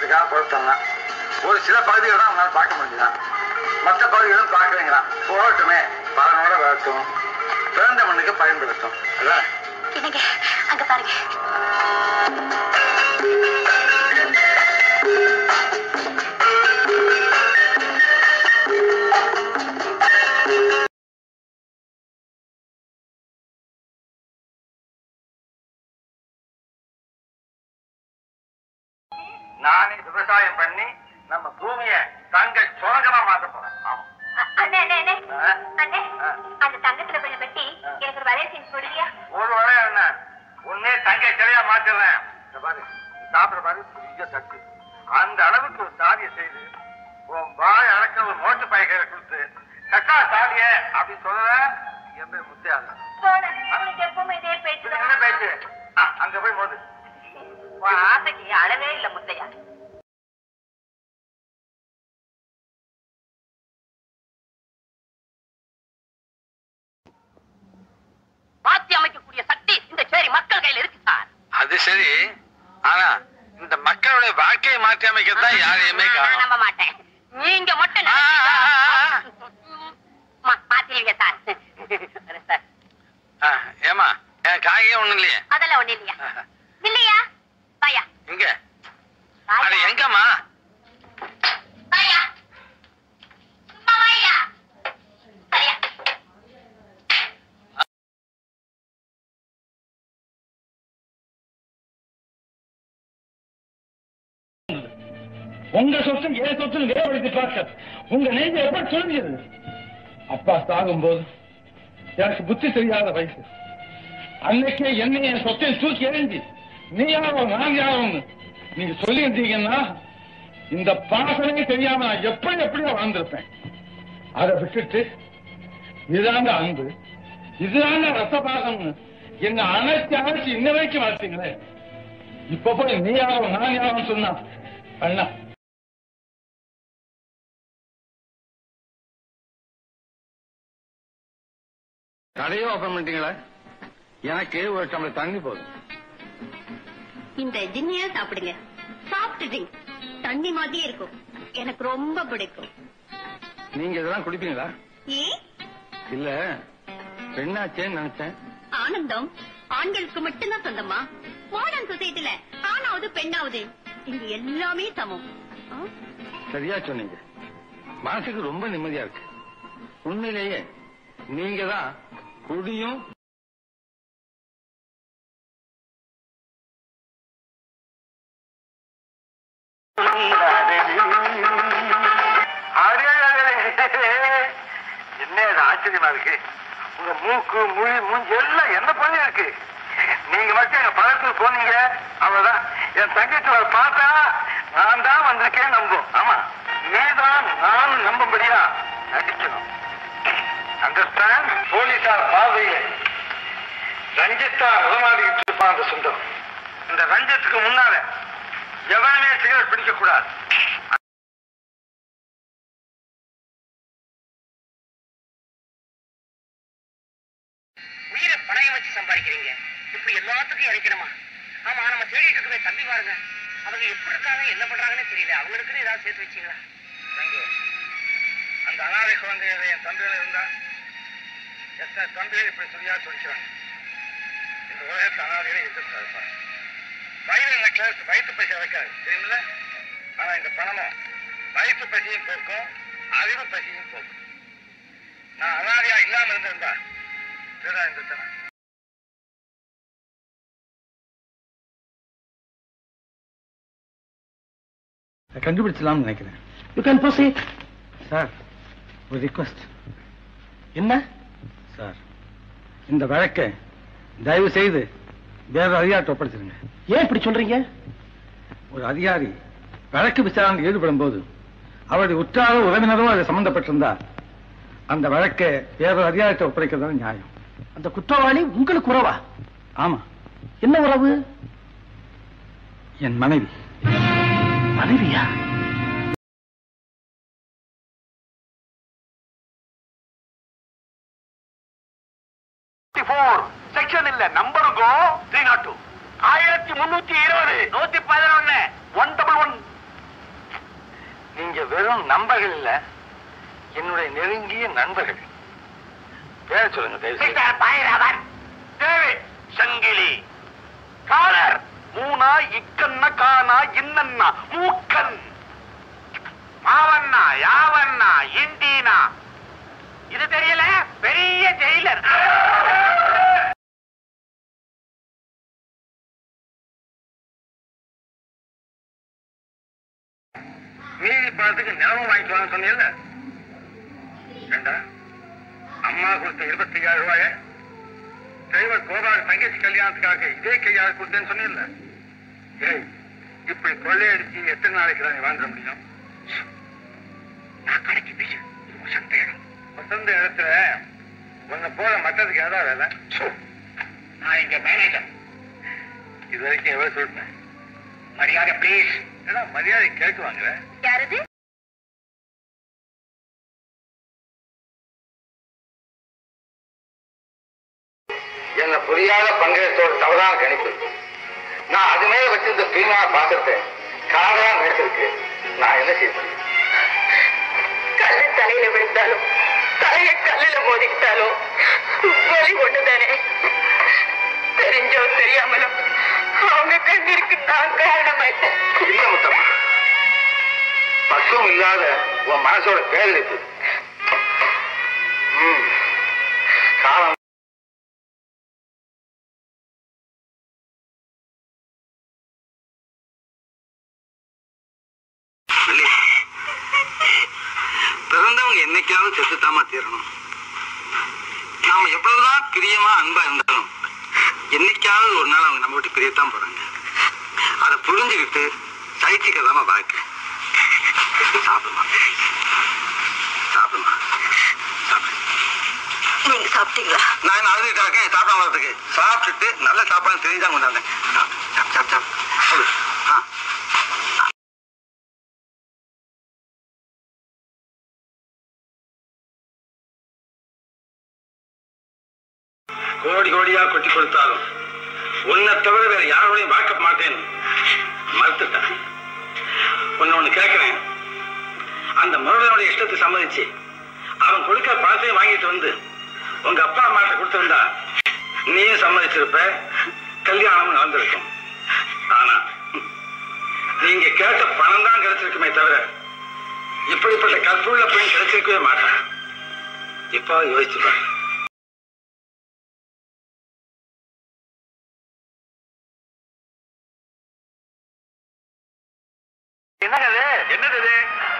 பார்க்கறதுக்காக கொடுத்தாங்க ஒரு சில பகுதிகளை தான் அவங்களால பார்க்க முடிஞ்சுதான் மற்ற பகுதிகளும் பார்க்கலைங்கிறான் போகட்டுமே பலனோட வரட்டும் பிறந்த மண்ணுக்கு பயன்படுத்தும் அதான் என்னங்க அங்க பாருங்க நானே விவசாயம் பண்ணி நம்ம பூமியை தங்க சுரங்கமா மாத்த போறேன் ஆமா. அண்ணே அண்ணே அண்ணே ஆ? அண்ணே ஆ. அந்த தங்கத்துல கொஞ்சம் வெட்டி எனக்கு ஒரு வளையல் செஞ்சு போடுவியா ஒரு வரை என்ன உன்னே தங்க சிலையா மாத்திடுறேன் இந்த பாரு நீ சாப்பிடுற பாரு பெரிய தட்டு அந்த அளவுக்கு ஒரு சாதியை செய்து உன் வாய் அடக்க ஒரு மோட்டு பயக்கரை கொடுத்து கட்டா சாதிய அப்படின்னு சொல்ல எந்த முத்தையாது போன உங்களுக்கு எப்பவுமே இதே பேச்சு இது என்ன பேச்சு ஆ, அங்க போய் மோது உன் ஆசைக்கு அளவே இல்ல முத்தையா மாத்தி அமைக்கக்கூடிய சக்தி இந்த சேரி மக்கள் கையில இருக்கு சார் அது சரி ஆனா இந்த மக்களுடைய வாழ்க்கையை மாற்றி அமைக்கத்தான் யாரையுமே நான் நம்ப மாட்டேன் நீங்க மட்டும் ஆ, ஆ, ஆ, மா- மாத்திருவீங்க சார் சார் ஏமா என் காயே ஒண்ணும் இல்லையே அதெல்லாம் ஒண்ணு இல்லையா இல்லையா வாயா இங்க வாயா. அட எங்கம்மா வாயா சும்மா வாயா சரியா உங்க சொத்தும் என் சொத்தும் வேறுபடுத்தி பார்க்க உங்க நெஞ்சு எப்படி சுருங்கியது அப்பா சாகும்போது எனக்கு புத்தி தெரியாத வயசு அன்னைக்கே என்னை என் சொத்தை தூக்கி எறிஞ்சி நீ யாரோ நான் யாரோன்னு நீங்க சொல்லியிருந்தீங்கன்னா இந்த பாசமே தெரியாம நான் எப்படி எப்படியோ வாழ்ந்திருப்பேன் அதை விட்டுட்டு இதுதாங்க அன்பு இதுதாங்க ரத்த பாசம்னு என்ன அணைச்சி அணைச்சி இன்ன வரைக்கும் வளர்த்தீங்களே இப்ப போய் நீ யாரோ நான் யாரோன்னு சொன்னா அண்ணா கடையை ஓபன் பண்ணிட்டீங்களா எனக்கு ஒரு டம்ளர் தண்ணி போதும் இந்த ஜின்னியா சாப்பிடுங்க சாப்பிட்டு ட்ரிங்க் தண்ணி மாதிரியே இருக்கும் எனக்கு ரொம்ப பிடிக்கும் நீங்க இதெல்லாம் குடிப்பீங்களா ஏன் இல்ல பெண்ணாச்சேன்னு நினைச்சேன் ஆனந்தம் ஆண்களுக்கு மட்டும்தான் சொந்தமா மாடர்ன் சொசைட்டில ஆணாவது பெண்ணாவது இங்க எல்லாமே சமம் ஆ? சரியா சொன்னீங்க மனசுக்கு ரொம்ப நிம்மதியா இருக்கு உண்மையிலேயே நீங்க தான் குடியும் என்ன இது ஆச்சரியமா இருக்கு உங்க மூக்கு மொழி மூஞ்சி எல்லாம் என்ன பண்ணி இருக்கு நீங்க மட்டும் எங்க பக்கத்துல போனீங்க அவ்வளவுதான் என் தங்கச்சி அவரை பார்த்தா நான் தான் வந்திருக்கேன் நம்பும் ஆமா நீதான் நானும் நம்பும்படியா நடிக்கணும் அண்டர்ஸ்டாண்ட் போலீசார் பார்வையை ரஞ்சித்தா உதமாடிக்கிட்டு இருப்பான் அந்த சுந்தரம் இந்த ரஞ்சித்துக்கு முன்னால எவனுமே சிகரெட் பிடிக்க கூடாது உயிரை பணயம் வச்சு சம்பாதிக்கிறீங்க இப்படி எல்லாத்துக்கும் இறைக்கணுமா ஆமா நம்ம தேடிட்டு இருக்கவே தம்பி பாருங்க அவங்க எப்படி இருக்காங்க என்ன பண்றாங்கன்னு தெரியல அவங்களுக்குன்னு ஏதாவது சேர்த்து வச்சீங்களா ரங்கு, அந்த அனாதை குழந்தைகள் என் தம்பியில இருந்தா எத்தனை தம்பிகள் இப்படி சொல்லியா சொல்லிக்கிறாங்க இந்த உலகத்து அனாதைகளை எதிர்த்தாருப்பா வயிறு நெக்லஸ் வயிற்று பசி வைக்காது தெரியுமில்ல ஆனா இந்த பணமும் வயிற்று பசியும் போக்கும் அறிவு பசியும் போக்கும் நான் அனாதையா இல்லாம இருந்திருந்தா திருடா இருந்துட்டேன் கண்டுபிடிச்சலாம்னு நினைக்கிறேன் யூ கேன் ப்ரொசீட் சார் ஒரு ரிக்வஸ்ட் என்ன சார் இந்த வழக்கை தயவு செய்து வேற அதிகாரிட்ட ஒப்படைச்சிருங்க ஏன் இப்படி சொல்றீங்க ஒரு அதிகாரி வழக்கு விசாரணையில் ஈடுபடும் போது அவருடைய உற்றாரோ உறவினரோ அது சம்பந்தப்பட்டிருந்தா அந்த வழக்கை வேற ஒரு அதிகாரிட்ட ஒப்படைக்கிறது நியாயம் அந்த குற்றவாளி உங்களுக்கு உறவா ஆமா என்ன உறவு என் மனைவி மனைவியா செக்ஷன் இல்ல நம்பருக்கும் த்ரீ நாட் டூ ஆயிரத்தி முன்னூத்தி இருபது நூத்தி பதினொன்னு ஒன் டபுள் ஒன் நண்பர்கள் இல்ல என்னுடைய நெருங்கிய நண்பர்கள் பேர சொல்லுங்க தயவு செய்து. பைரவன் டேவிட் சங்கிலி காலர் மூனா இக்கண்ண கானா இன்னன்னா மூக்கன் மாவண்ணா யாவண்ணா இண்டீனா இது தெரியல பெரிய ஜெயிலர் மீதி பணத்துக்கு நிலமும் வாங்கிட்டு வாங்க சொன்னீங்கல்ல ஏண்டா அம்மா கொடுத்த இருபத்தி ஐயாயிரம் ரூபாய டிரைவர் கோபால் தங்கச்சி கல்யாணத்துக்காக இதே கையால் கொடுத்தேன்னு சொன்னீங்கல்ல ஏய் இப்படி கொள்ளையடிச்சு எத்தனை நாளைக்கு தான் நீ வாங்க முடியும் நான் கடைக்கு பேசு இது வசந்த இடம் வசந்த இடத்துல உன்னை போல மற்றதுக்கு ஏதாவது வேலை சோ, நான் இங்க மேனேஜர் இது வரைக்கும் எவ்வளவு சொல்லிட்டேன் மரியாதை ப்ளீஸ் ஏன்னா மரியாதை கேட்டு வாங்குற யாரது என்ன புரியாத பங்கேற்றோட தவறான கணிப்பு நான் அது மேல வச்சிருந்த தூய்மையான பாசத்தை காதலா நினைச்சிருக்கு நான் என்ன செய்ய முடியும் கல்லு தலையில விழுந்தாலும் தலைய கல்லுல மோதிக்கிட்டாலும் வலி ஒண்ணுதானே தெரிஞ்சோ தெரியாமலோ அவங்க கண்ணீருக்கு நான் காரணமாயிட்டேன் இல்ல முத்தம்மா பக்குவம் இல்லாத உன் மனசோட பேரழிப்பு ம். காலம் பிறந்தவங்க என்னைக்காவது செத்துத்தாமா தீரணும் நாம எவ்வளவுதான் பிரியமா அன்பா இருந்தாலும் என்னைக்காவது ஒரு நாள் அவங்க நம்ம விட்டு பிரியத்தான் போறாங்க அதை புரிஞ்சுக்கிட்டு சைத்திக்கதாம பாக்கு சாப்பிடுமா சாப்பிடுமா சாப்பிடு. நீங்க சாப்பிட்டீங்களா நான் என்ன அழுதுகிட்டா இருக்கேன் சாப்பிடாம வரதுக்கு சாப்பிட்டுட்டு நல்ல சாப்பாடு தெரிஞ்சுதான் கொண்டாந்தேன் சாப்பிடு, சாப்பிடு, சாப்பிடு. சாப்பிடு. ஆ. கோடி கோடியா கொட்டி கொடுத்தாலும் உன்னை தவிர வேற யாரோடையும் வாக்க மாட்டேன் மறுத்துட்டேன் ஒன்னு ஒண்ணு கேட்கிறேன் அந்த முருகனுடைய இஷ்டத்தை சம்மதிச்சு அவன் கொடுக்கிற பணத்தையும் வாங்கிட்டு வந்து உங்க அப்பா அம்மாட்ட கொடுத்திருந்தா நீயும் சம்மதிச்சிருப்ப கல்யாணமும் நடந்திருக்கும் ஆனா நீங்க கேட்ட பணம் தான் கிடைச்சிருக்குமே தவிர இப்படிப்பட்ட கற்புள்ள பெண் கிடைச்சிருக்கவே மாட்டான் இப்ப யோசிச்சு பாரு என்னது என்னது இது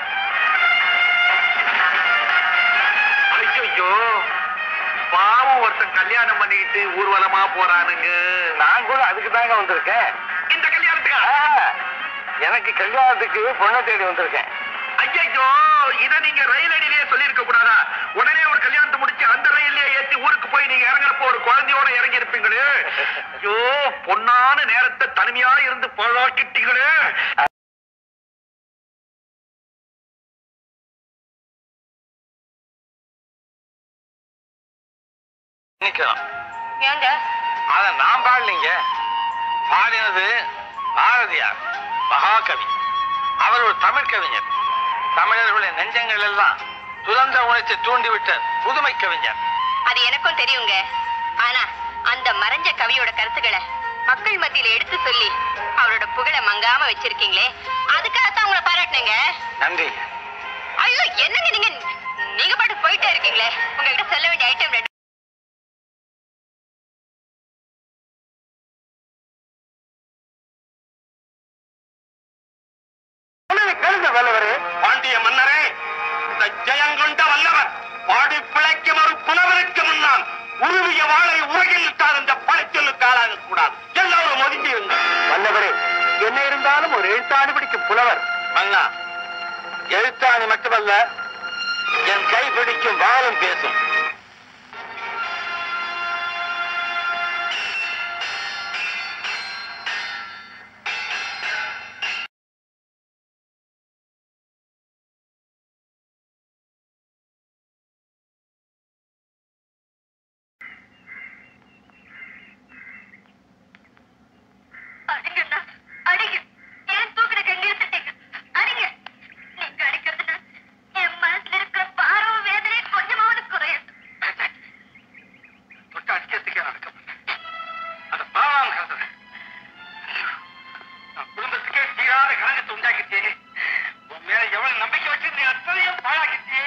ஐயோ பாவம் ஒருத்தன் கல்யாணம் பண்ணிக்கிட்டு ஊர்வலமா போறானுங்க நான் கூட அதுக்கு தாங்க வந்திருக்கேன் இந்த கல்யாணத்துக்கா எனக்கு கல்யாணத்துக்கு பொண்ணை தேடி வந்திருக்கேன் ஐயோ இத நீங்க ரயில் அடியிலேயே சொல்லியிருக்க கூடாதா உடனே ஒரு கல்யாணத்தை முடிச்சு அந்த ரயிலே ஏத்தி ஊருக்கு போய் நீங்க இறங்குறப்போ ஒரு குழந்தையோட இறங்கி இருப்பீங்களே ஐயோ பொன்னான நேரத்தை தனிமையா இருந்து பழாக்கிட்டீங்களே நிக்கலாம் ஏங்க அத நான் பாடலைங்க பாடினது பாரதியார் மகாகவி அவர் ஒரு தமிழ் கவிஞர் தமிழர்களுடைய நெஞ்சங்கள் எல்லாம் துறந்த உணர்ச்சி தூண்டிவிட்ட புதுமை கவிஞர் அது எனக்கும் தெரியுங்க ஆனா அந்த மறைஞ்ச கவியோட கருத்துக்களை மக்கள் மத்தியில எடுத்து சொல்லி அவரோட புகழ மங்காம வச்சிருக்கீங்களே அதுக்காகத்தான் உங்களை பாராட்டினேங்க நன்றி ஐயோ என்னங்க நீங்க நீங்க பாட்டு போயிட்டே இருக்கீங்களே உங்ககிட்ட சொல்ல வேண்டிய ஐட்டம் ரெண்டு கேளுங்க வேலவரு பாண்டிய மன்னரே இந்த ஜெயங்கொண்ட வல்லவர் பாடி பிழைக்கும் ஒரு புலவருக்கு முன்னால் உருவிய வாளை உலகில் இட்டால் இந்த பழைச்சொல்லுக்கு ஆளாக கூடாது எல்லோரும் ஒதுங்கி இருங்கள் வல்லவரே என்ன இருந்தாலும் ஒரு எழுத்தாணி பிடிக்கும் புலவர் மன்னா எழுத்தாணி மட்டுமல்ல என் கை பிடிக்கும் வாழும் பேசும் அடிங்கண்ணா அடிங்க ஏன் தூக்கின கங்க எடுத்துட்டீங்க அடிங்க நீங்க அடிக்கிறதுனா பாழாக்கிச்சு உன் மேல எவ்வளவு நம்பிக்கை வச்சிருந்த அத்தனையும் பாழாக்கிச்சு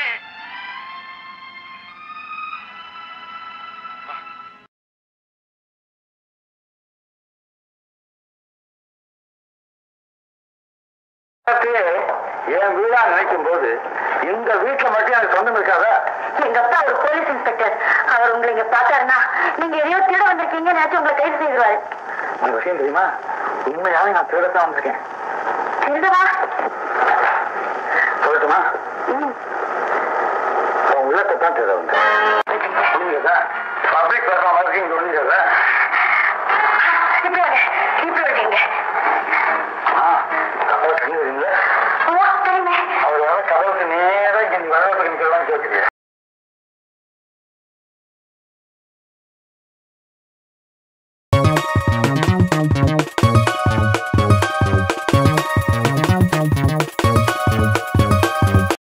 என் வீடா நினைக்கும் போது இந்த வீட்டுல மட்டும் எனக்கு சொந்தம் இருக்காதா எங்க அப்பா ஒரு போலீஸ் இன்ஸ்பெக்டர் அவர் உங்களை இங்க பார்த்தாருன்னா நீங்க எதையோ திருட வந்திருக்கீங்க நினைச்சு உங்களை கைது செய்திருவாரு உங்க விஷயம் தெரியுமா உண்மையாவே நான் திருடத்தான் வந்திருக்கேன் திருடவா சொல்லட்டுமா ம் உன் உள்ளத்தை தான் திருட வந்தேன்